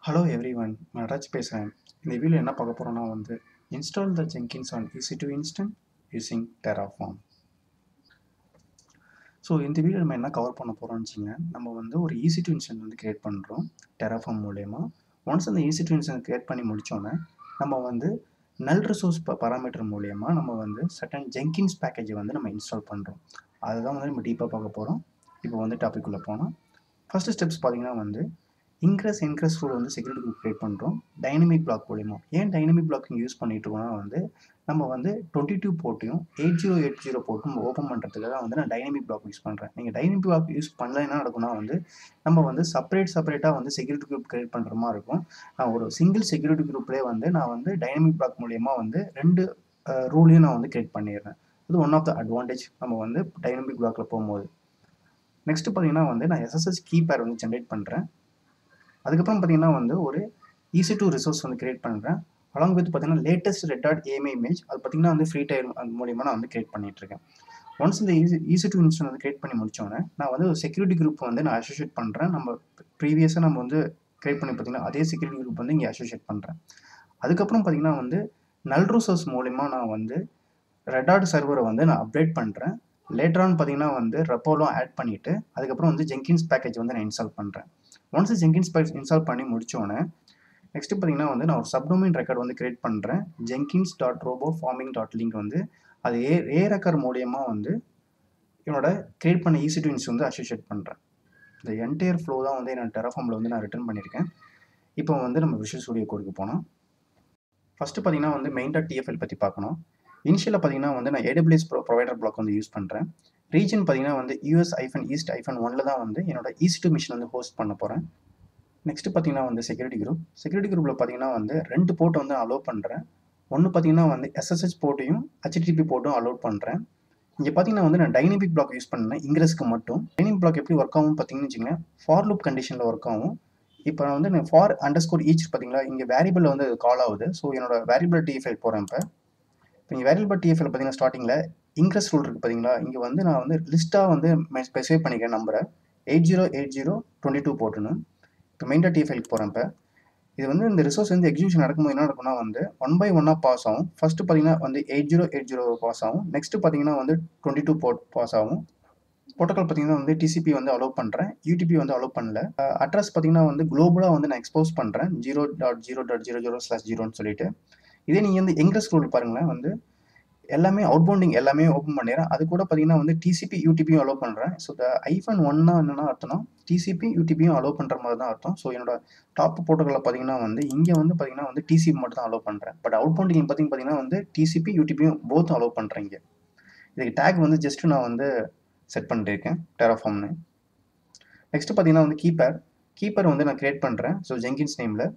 hello every one Nataraj பேசுகிறேன் இந்த video என்ன பார்க்க போகிறோன்னா வந்து install the Jenkins on EC two instance using Terraform so இந்த வீடியோ நம்ம என்ன கவர் பண்ண போகிறோம்னு வச்சுங்க நம்ம வந்து ஒரு ஈஸி டு இன்ஸ்டன்ட் வந்து கிரியேட் பண்ணுறோம் டெராஃபார்ம் மூலயமா ஒன்ஸ் அந்த ஈஸி டு இன்ஸ்டன்ட் கிரியேட் பண்ணி முடித்தோன்னே நம்ம வந்து நல் ரிசோர்ஸ் பராமீட்டர் மூலயமா நம்ம வந்து சட்டன் ஜெங்கின்ஸ் பேக்கேஜை வந்து நம்ம இன்ஸ்டால் பண்ணுறோம் அதுதான் வந்து நம்ம டீப்பாக பார்க்க போகிறோம் இப்போ வந்து டாபிக் உள்ள போனால் ஃபஸ்ட்டு ஸ்டெப்ஸ் பார்த்தீங்கன்னா வந்து இன்க்ரெஸ் இன்க்ரெஸ் ரூல் வந்து செக்யூரிட்டி குரூப் கிரியேட் பண்ணுறோம் டைனமிக் பிளாக் மூலியமாக ஏன் டைனமிக் பிளாக்கிங் யூஸ் பண்ணிட்டு இருக்கோம்னா வந்து நம்ம வந்து டுவெண்ட்டி டூ போட்டையும் எயிட் ஜீரோ எயிட் ஜீரோ போட்டும் ஓப்பன் பண்ணுறதுக்காக வந்து நான் டைனமிக் பிளாக் யூஸ் பண்ணுறேன் நீங்கள் டைனமிக் பிளாக் யூஸ் பண்ணல என்ன நடக்கும்னா வந்து நம்ம வந்து செப்பரேட் செப்பரேட்டாக வந்து செக்யூரிட்டி குரூப் கிரியேட் பண்ணுற மாதிரி இருக்கும் நான் ஒரு சிங்கிள் செக்யூரிட்டி குரூப்லேயே வந்து நான் வந்து டைனமிக் பிளாக் மூலியமாக வந்து ரெண்டு ரூலையும் நான் வந்து கிரியேட் பண்ணிடுறேன் இது ஒன் ஆஃப் த அட்வான்டேஜ் நம்ம வந்து டைனமிக் பிளாக்ல போகும்போது நெக்ஸ்ட் பார்த்தீங்கன்னா வந்து நான் எஸ்எஸ்எஸ் கீ பேர் வந்து ஜென்ரேட் பண்ணுறேன் அதுக்கப்புறம் பார்த்தீங்கன்னா வந்து ஒரு ஈஸி டு ரிசோர்ஸ் வந்து கிரியேட் பண்ணுறேன் அலாங் வித் பார்த்தீங்கன்னா latest red dot AMI image அது பார்த்தீங்கன்னா வந்து ஃப்ரீ டைம் அது மூலியமாக நான் வந்து கிரியேட் பண்ணிட்டு இருக்கேன் ஒன்ஸ் இந்த ஈஸி ஈஸி டு இன்ஸ்டன் வந்து கிரியேட் பண்ணி முடிச்சோன்னே நான் வந்து ஒரு செக்யூரிட்டி குரூப் வந்து நான் அசோசியேட் பண்ணுறேன் நம்ம ப்ரீவியஸாக நம்ம வந்து கிரியேட் பண்ணி பார்த்தீங்கன்னா அதே செக்யூரிட்டி குரூப் வந்து இங்கே அசோசியேட் பண்ணுறேன் அதுக்கப்புறம் பார்த்தீங்கன்னா வந்து நல் ரிசோர்ஸ் மூலிமா நான் வந்து ரெடாட் சர்வரை வந்து நான் அப்டேட் பண்ணுறேன் லேட்டரான் பார்த்தீங்கன்னா வந்து ரெப்போலாம் ஆட் பண்ணிவிட்டு அதுக்கப்புறம் வந்து ஜெங்கின்ஸ் பேக்கேஜ் வந்து நான் இன்ஸ்டால் பண்ணுறேன் ஒன்ஸ் ஜெங்கின்ஸ் பேக்கேஜ் இன்ஸ்டால் பண்ணி முடிச்சோன்னே நெக்ஸ்ட் பார்த்தீங்கன்னா வந்து நான் ஒரு சப்டொமைன் ரெக்கார்ட் வந்து கிரியேட் பண்ணுறேன் Jenkins dot robo farming dot link வந்து அது ஏ ஏ ரெக்கார்ட் மூலியமாக வந்து என்னோட கிரியேட் பண்ண ஈஸி டு இன்ஸ் வந்து அசோசியேட் பண்ணுறேன் இந்த என்டையர் ஃப்ளோ தான் வந்து என்னோட டெராஃபார்மில் வந்து நான் ரிட்டர்ன் பண்ணியிருக்கேன் இப்போ வந்து நம்ம விஷுவல் ஸ்டுடியோ கோடுக்கு போனோம் ஃபஸ்ட்டு பார்த்தீங்கன்னா வந்து மெயின் டாட் டிஎஃப்எல் பற்றி பார்க்கணும் இனிஷியலாக பார்த்தீங்கன்னா வந்து நான் ஏடபிள்யூஎஸ் ப்ரோ ப்ரொவைடர் பிளாக் வந்து யூஸ் பண்ணுறேன் ரீஜன் பார்த்தீங்கன்னா வந்து யூஎஸ் ஐஃபன் ஈஸ்ட் ஐஃபன் ஒனில் தான் வந்து என்னோட ஈஸ்ட் டு மிஷின் வந்து ஹோஸ்ட் பண்ண போகிறேன் நெக்ஸ்ட் பார்த்தீங்கன்னா வந்து செக்யூரிட்டி குரூப் செக்யூரிட்டி குரூப்பில் பார்த்தீங்கன்னா வந்து ரெண்டு போர்ட்டை வந்து அலோவ் பண்ணுறேன் ஒன்று பார்த்தீங்கன்னா வந்து எஸ்எஸ்ஹெச் போர்ட்டையும் ஹெச்டிபி போர்ட்டும் அலோவ் பண்ணுறேன் இங்கே பார்த்தீங்கன்னா வந்து நான் டைனமிக் பிளாக் யூஸ் பண்ணேன் இங்கிரஸ்க்கு மட்டும் டைனமிக் பிளாக் எப்படி ஒர்க் ஆகும் பார்த்தீங்கன்னு வச்சுங்களேன் ஃபார் லூப் கண்டிஷனில் ஒர்க் ஆகும் இப்போ நான் வந்து ஃபார் அண்டர் ஸ்கோர் ஈச் பார்த்தீங்களா இங்கே வேரியபிளில் வந்து கால் ஆகுது ஸோ என்னோட வேரியபிள் டிஎஃப்எல் போகிறேன் இப்போ இப்போ இங்கே வேரியபிள் டிஎஃப்எல் பார்த்தீங்கன்னா ஸ்டார்டிங்கில் இன்க்ரெஸ் ரூல் இருக்குது பார்த்தீங்களா இங்கே வந்து நான் வந்து லிஸ்ட்டாக வந்து ஸ்பெசிஃபை பண்ணிக்கிறேன் நம்பரை eight zero eight zero twenty two போட்டுன்னு இப்போ மெயின் டாட் டிஎஃப்எல்க்கு போகிறேன் இப்போ இது வந்து இந்த ரிசோர்ஸ் வந்து எக்ஸிக்யூஷன் நடக்கும்போது என்ன நடக்கும்னா வந்து ஒன் பை ஒன்னாக பாஸ் ஆகும் ஃபஸ்ட்டு பார்த்தீங்கன்னா வந்து eight zero eight zero pass ஆகும் நெக்ஸ்ட்டு பார்த்தீங்கன்னா வந்து டுவெண்ட்டி டூ போட் பாஸ் ஆகும் ப்ரோட்டோக்கால் பார்த்தீங்கன்னா வந்து டிசிபி வந்து அலோவ் பண்ணுறேன் யூடிபி வந்து அலோவ் பண்ணல அட்ரஸ் பார்த்தீங்கன்னா வந்து குளோபலாக வந்து நான் எக்ஸ்போஸ் பண்ணுறேன் zero dot zero dot zero zero slash ஜீரோன்னு சொல்லிட்டு இதே நீங்கள் வந்து எங்கிரஸ் ரூல் பாருங்களேன் வந்து எல்லாமே அவுட் பவுண்டிங் எல்லாமே ஓப்பன் பண்ணிடுறேன் அது கூட பார்த்தீங்கன்னா வந்து டிசிபி யூடிபியும் அலோவ் பண்ணுறேன் ஸோ த ஐஃபன் ஒன்னா என்னென்னா அர்த்தம்னா டிசிபி யூடிபியும் அலோவ் பண்ணுற மாதிரி தான் அர்த்தம் ஸோ என்னோட டாப் போட்டோக்களில் பார்த்தீங்கன்னா வந்து இங்கே வந்து பார்த்தீங்கன்னா வந்து டிசிபி மட்டும் தான் அலோவ் பண்ணுறேன் பட் அவுட் பவுண்டிங் பார்த்தீங்க பார்த்தீங்கன்னா வந்து டிசிபி யூடிபியும் போத் அலோவ் பண்ணுறேன் இங்கே இதுக்கு டேக் வந்து ஜஸ்ட் நான் வந்து செட் பண்ணிருக்கேன் டெராஃபார்ம்னு நெக்ஸ்ட் பார்த்தீங்கன்னா வந்து கீப்பர் கீப்பர் வந்து நான் கிரியேட் பண்ணுறேன் ஸோ ஜெங்கின்ஸ் நேமில்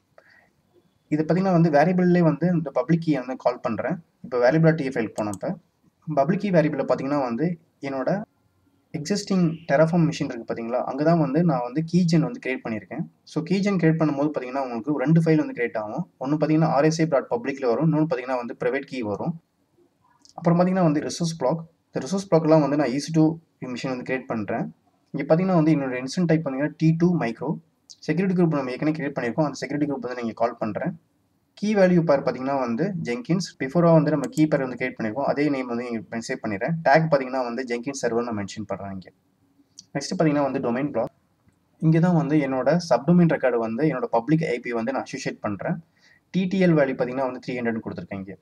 இது பார்த்தீங்கன்னா வந்து வேரியபிள்லேயே வந்து இந்த பப்ளிக் கீ வந்து கால் பண்ணுறேன் இப்போ வேரியபிள் டிஎஃப்ஐல் போனப்போ பப்ளிக் கீ வேரியபிளில் பார்த்தீங்கன்னா வந்து என்னோட எக்ஸிஸ்டிங் டெராஃபார்ம் மிஷின் இருக்குது பார்த்தீங்களா அங்கே தான் வந்து நான் வந்து கீஜன் வந்து கிரியேட் பண்ணியிருக்கேன் ஸோ கீஜன் கிரியேட் பண்ணும்போது பார்த்தீங்கன்னா உங்களுக்கு ரெண்டு ஃபைல் வந்து கிரியேட் ஆகும் ஒன்று பார்த்தீங்கன்னா ஆர்எஸ்ஐ டாட் பப்ளிக்கில் வரும் இன்னொன்று பார்த்தீங்கன்னா வந்து ப்ரைவேட் கீ வரும் அப்புறம் பார்த்தீங்கன்னா வந்து ரிசோர்ஸ் பிளாக் இந்த ரிசோர்ஸ் பிளாக்லாம் வந்து நான் ஈஸி டூ மிஷின் வந்து கிரியேட் பண்ணுறேன் இங்கே பார்த்தீங்கன்னா வந்து என்னோட இன்ஸ்டன்ட் டைப் பார்த்தீங்கன்னா t two micro security group நம்ம ஏற்கனவே கிரியேட் பண்ணியிருக்கோம் அந்த செக்யூரிட்டி குரூப் வந்து நீங்கள் கால் பண்ணுறேன் கீ வேல்யூ பேர் பார்த்தீங்கன்னா வந்து ஜெங்கின்ஸ் பிஃபோராக வந்து நம்ம கீ பேர் வந்து கிரியேட் பண்ணியிருக்கோம் அதே நேம் வந்து இங்கே மென்ஷன் பண்ணிடுறேன் டேக் பார்த்தீங்கன்னா வந்து ஜெங்கின்ஸ் சர்வர் நான் மென்ஷன் பண்ணுறேன் இங்கே நெக்ஸ்ட் பார்த்தீங்கன்னா வந்து டொமைன் பிளாக் இங்கே தான் வந்து என்னோட சப்டொமைன் ரெக்கார்டு வந்து என்னோட பப்ளிக் ஐபி வந்து நான் அசோசியேட் பண்ணுறேன் டிடிஎல் வேல்யூ பார்த்தீங்கன்னா வந்து த்ரீ ஹண்ட்ரட் கொடுத்துருக்கேன் இங்கே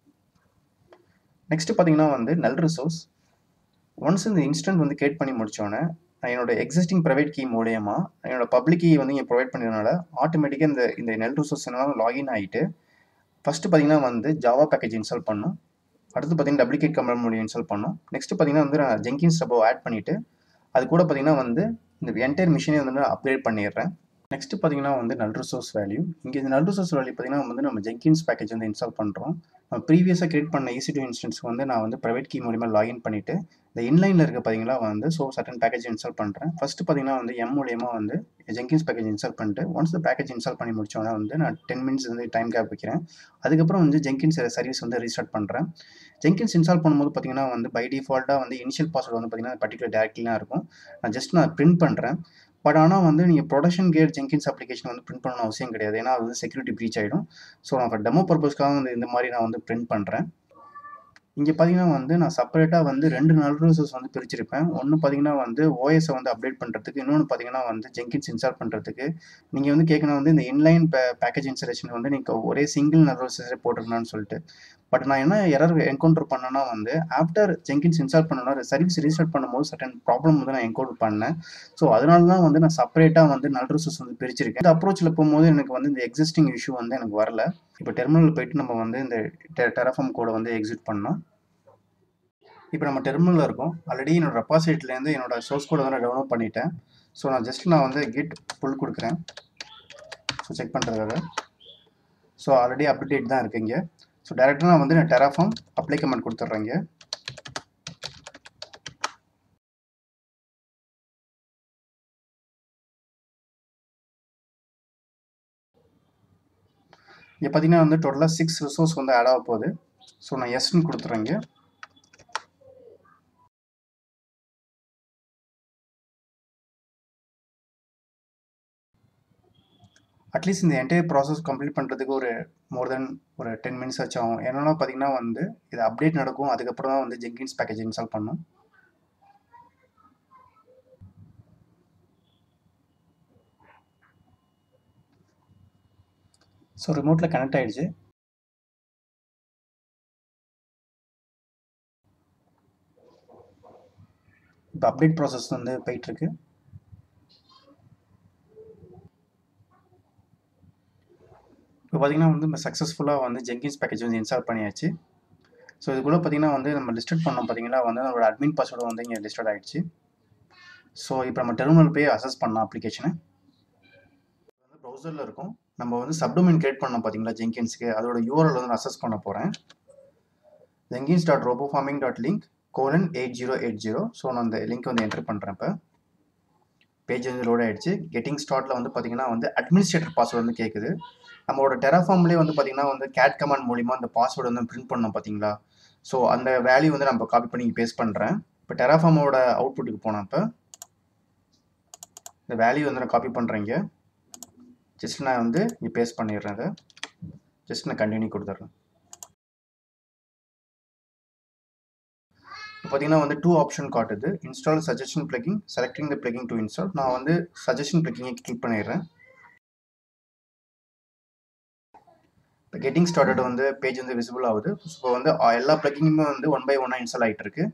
நெக்ஸ்ட் பார்த்தீங்கன்னா வந்து நல் ரிசோர்ஸ் ஒன்ஸ் இந்த இன்ஸ்டன்ட் வந்து கிரியேட் பண்ணி முடிச்சோன்னே நான் என்னோட எக்ஸிஸ்டிங் ப்ரைவேட் கீ மூலியமா என்னோட பப்ளிக் கீ வந்து இங்கே ப்ரொவைட் பண்ணதுனால ஆட்டோமேட்டிக்காக இந்த இந்த நெல் ரிசோர்ஸ் எல்லாம் லாகின் ஆகிட்டு ஃபஸ்ட்டு பார்த்தீங்கன்னா வந்து ஜாவா பேக்கேஜ் இன்ஸ்டால் பண்ணும் அடுத்து பார்த்தீங்கன்னா டப்ளிகேட் கம்பெனி மூலியம் இன்ஸ்டால் பண்ணும் நெக்ஸ்ட் பார்த்தீங்கன்னா வந்து நான் ஜெங்கின்ஸ் டப்போ ஆட் பண்ணிவிட்டு அது கூட பார்த்தீங்கன்னா வந்து இந்த என்டையர் மிஷினே வந்து நான் அப்கிரேட் பண்ணிடுறேன் நெக்ஸ்ட் பார்த்தீங்கன்னா வந்து நல் ரிசோர்ஸ் வேல்யூ இங்கே இந்த நல் ரிசோர்ஸ் வேல்யூ பார்த்தீங்கன்னா வந்து நம்ம ஜெங்கின்ஸ் பேக்கேஜ் வந்து இன்ஸ்டால் பண்ணுறோம் நம்ம ப்ரீவியஸாக கிரியேட் பண்ண ஈஸி டூ இன்ஸ்டன்ஸ்க்கு வந்து நான் வந்து ப்ரைவேட் கீ மூலியமாக லாகின் பண்ணிவிட்டு இந்த இன்லைனில் இருக்க பார்த்தீங்களா வந்து ஸோ சட்டன் பேக்கேஜ் இன்ஸ்டால் பண்ணுறேன் ஃபஸ்ட்டு பார்த்தீங்கன்னா வந்து எம் மூலியமாக வந்து ஜெங்கின்ஸ் பேக்கேஜ் இன்ஸ்டால் பண்ணிட்டு ஒன்ஸ் இந்த பேக்கேஜ் இன்ஸ்டால் பண்ணி முடிச்சோன்னா வந்து நான் டென் மினிட்ஸ் வந்து டைம் கேப் வைக்கிறேன் அதுக்கப்புறம் வந்து ஜெங்கின்ஸ் சர்வீஸ் வந்து ரீஸ்டார்ட் பண்ணுறேன் ஜெங்கின்ஸ் இன்ஸ்டால் பண்ணும்போது பார்த்தீங்கன்னா வந்து பை டிஃபால்ட்டாக வந்து இனிஷியல் பாஸ்வேர்டு வந்து பார்த்தீங்கன்னா பர்டிகுலர் டேரக்ட்லாம் இருக்கும் நான் ஜஸ்ட் நான் பிரிண்ட் பண்ணுறேன் பட் ஆனால் வந்து நீங்கள் ப்ரொடக்ஷன் கேட் ஜெங்கின்ஸ் அப்ளிகேஷன் வந்து பிரிண்ட் பண்ணணும் அவசியம் கிடையாது ஏன்னா அது வந்து செக்யூரிட்டி ப்ரீச் ஆகிடும் ஸோ நான் டெமோ பர்பஸ்க்காக வந்து இந்த மாதிரி நான் வந்து பிரிண்ட் பண்ணுறேன் இங்கே பார்த்தீங்கன்னா வந்து நான் செப்பரேட்டாக வந்து ரெண்டு நல் ரிசோர்ஸ் வந்து பிரிச்சிருப்பேன் ஒன்று பார்த்தீங்கன்னா வந்து ஓஎஸை வந்து அப்டேட் பண்ணுறதுக்கு இன்னொன்று பார்த்தீங்கன்னா வந்து ஜெங்கின்ஸ் இன்ஸ்டால் பண்ணுறதுக்கு நீங்கள் வந்து கேட்கணும் வந்து இந்த இன்லைன் பே பேக்கேஜ் இன்ஸ்டலேஷன் வந்து நீங்கள் ஒரே சிங்கிள் நல் ரிசோர்ஸே போட்டிருக்கணும்னு சொல்லிட்டு பட் நான் என்ன எரர் என்கவுண்டர் பண்ணேன்னா வந்து ஆஃப்டர் ஜெங்கின்ஸ் இன்ஸ்டால் பண்ணணும் சர்வீஸ் ரீஸ்டார்ட் பண்ணும்போது சட்டன் ப்ராப்ளம் வந்து நான் என்கவுண்டர் பண்ணேன் ஸோ அதனால தான் வந்து நான் செப்பரேட்டாக வந்து நல் ரிசோர்ஸ் வந்து பிரிச்சிருக்கேன் இந்த அப்ரோச்சில் போகும்போது எனக்கு வந்து இந்த எக்ஸிஸ்டிங் இஷ்யூ வந்து எனக்கு வரல இப்போ டெர்மினல் போயிட்டு நம்ம வந்து இந்த டெரஃபார்ம் கோடை வந்து எக்ஸிட் பண்ணோம் இப்போ நம்ம டெர்மினலில் இருக்கோம் ஆல்ரெடி என்னோட ரெப்பாசிட்டிலேருந்து என்னோட சோர்ஸ் கோடை வந்து டவுன்லோட் பண்ணிட்டேன் ஸோ நான் ஜஸ்ட் நான் வந்து கிட் புல் கொடுக்குறேன் ஸோ செக் பண்ணுறதுக்காக ஸோ ஆல்ரெடி அப்டேட் தான் இருக்கு இங்கே ஸோ டேரெக்டாக நான் வந்து நான் டெராஃபார்ம் அப்ளை கமெண்ட் கொடுத்துட்றேன் இங்கே இங்கே பார்த்தீங்கன்னா வந்து டோட்டலாக சிக்ஸ் ரிசோர்ஸ் வந்து ஆட் ஆக போகுது ஸோ நான் எஸ்ன்னு கொடுத்துறேன் இங்கே அட்லீஸ்ட் இந்த என்டையர் ப்ராசஸ் கம்ப்ளீட் பண்ணுறதுக்கு ஒரு மோர் தென் ஒரு டென் மினிட்ஸ் ஆச்சு ஆகும் என்னென்னா பார்த்தீங்கன்னா வந்து இது அப்டேட் நடக்கும் அதுக்கப்புறம் தான் வந்து ஜெங்கின்ஸ் பேக்கேஜ் இன்ஸ்டால் பண்ணும் ஸோ ரிமோட்டில் கனெக்ட் ஆகிடுச்சு இப்போ அப்டேட் ப்ராசஸ் வந்து போயிட்டுருக்கு இப்போ பார்த்தீங்கன்னா வந்து நம்ம சக்ஸஸ்ஃபுல்லாக வந்து ஜெங்கின்ஸ் பேக்கேஜ் வந்து இன்ஸ்டால் பண்ணியாச்சு ஸோ இதுக்குள்ளே பார்த்தீங்கன்னா வந்து நம்ம லிஸ்டட் பண்ணோம் பார்த்தீங்கன்னா வந்து நம்மளோட அட்மின் பாஸ்வேர்டு வந்து இங்கே லிஸ்டட் ஆகிடுச்சு ஸோ இப்போ நம்ம டெர்மினல் போய் அசஸ் பண்ணலாம் அப்ளிகேஷனை வந்து ப்ரௌசரில் இருக்கும் நம்ம வந்து சப்டொமைன் கிரியேட் பண்ணோம் பார்த்தீங்களா ஜெங்கின்ஸ்க்கு அதோட யூஆர்எல் வந்து நான் அசஸ் பண்ண போகிறேன் Jenkins dot robo farming dot link colon eight zero eight zero so நான் அந்த லிங்க் வந்து என்டர் பண்ணுறேன் இப்போ பேஜ் வந்து லோட் ஆகிடுச்சு கெட்டிங் ஸ்டார்ட்டில் வந்து பார்த்தீங்கன்னா வந்து அட்மினிஸ்ட்ரேட்டர் பாஸ்வேர்டு வந்து கேட்குது நம்மளோட டெராஃபார்ம்லேயே வந்து பார்த்தீங்கன்னா வந்து கேட் கமாண்ட் மூலிமா அந்த பாஸ்வேர்டு வந்து பிரிண்ட் பண்ணோம் பார்த்தீங்களா ஸோ அந்த வேல்யூ வந்து நம்ம காப்பி பண்ணி பேஸ்ட் பண்ணுறேன் இப்போ டெராஃபார்மோட அவுட்புட்டுக்கு போனேன் இப்போ இந்த வேல்யூ வந்து நான் காப்பி பண்ணுறேங்க ஜஸ்ட் நான் வந்து இங்கே பேஸ்ட் பண்ணிடுறேன் அதை ஜஸ்ட் நான் கண்டினியூ கொடுத்துட்றேன் இப்போ பார்த்தீங்கன்னா வந்து டூ ஆப்ஷன் காட்டுது install suggestion plugin selecting the plugin to install நான் வந்து சஜஷன் பிளகிங்கை கிளிக் பண்ணிடுறேன் இப்போ கெட்டிங் ஸ்டார்டட் வந்து பேஜ் வந்து விசிபிள் ஆகுது இப்போ வந்து எல்லா பிளகிங்குமே வந்து ஒன் பை ஒன்னாக இன்ஸ்டால் ஆகிட்டு இருக்கு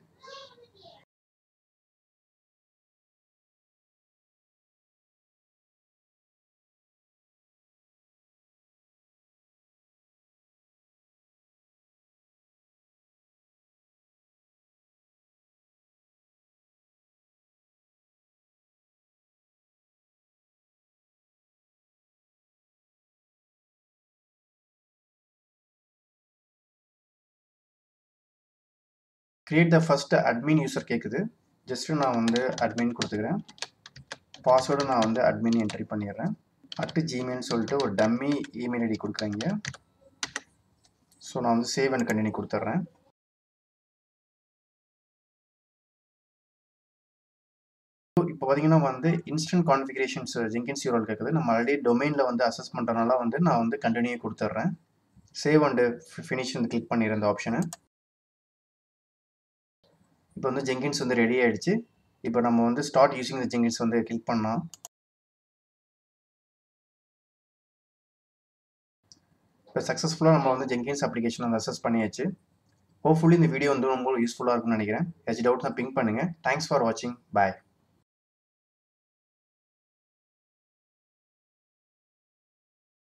create the first admin user கேட்குது ஜஸ்ட்டு நான் வந்து அட்மின் கொடுத்துக்கிறேன் பாஸ்வேர்டு நான் வந்து அட்மின் என்ட்ரி பண்ணிடுறேன் அட்டு ஜிமெயில்னு சொல்லிட்டு ஒரு டம்மி இமெயில் ஐடி கொடுக்குறேங்க ஸோ நான் வந்து சேவ் அண்ட் கண்டினியூ கொடுத்துட்றேன் இப்போ பார்த்தீங்கன்னா வந்து இன்ஸ்டன்ட் கான்ஃபிகரேஷன்ஸ் ஜெங்கின்ஸ் யூரல் கேட்குது நம்ம ஆல்ரெடி டொமைனில் வந்து அசஸ் பண்ணுறதுனால வந்து நான் வந்து கண்டினியூ கொடுத்துட்றேன் சேவ் அண்டு ஃபினிஷ் வந்து கிளிக் பண்ணிடுறேன் இந்த ஆப்ஷனை இப்போ வந்து ஜெங்கின்ஸ் வந்து ரெடி ஆகிடுச்சு இப்போ நம்ம வந்து ஸ்டார்ட் யூஸிங் த ஜெங்கின்ஸ் வந்து கிளிக் பண்ணலாம் இப்போ சக்ஸஸ்ஃபுல்லாக நம்ம வந்து ஜெங்கின்ஸ் அப்ளிகேஷன் வந்து அசஸ் பண்ணியாச்சு ஹோப்ஃபுல்லி இந்த வீடியோ வந்து ரொம்ப யூஸ்ஃபுல்லாக இருக்கும்னு நினைக்கிறேன் ஏதாச்சும் டவுட்னா பிங்க் பண்ணுங்கள் தேங்க்ஸ் ஃபார் வாட்சிங் பாய்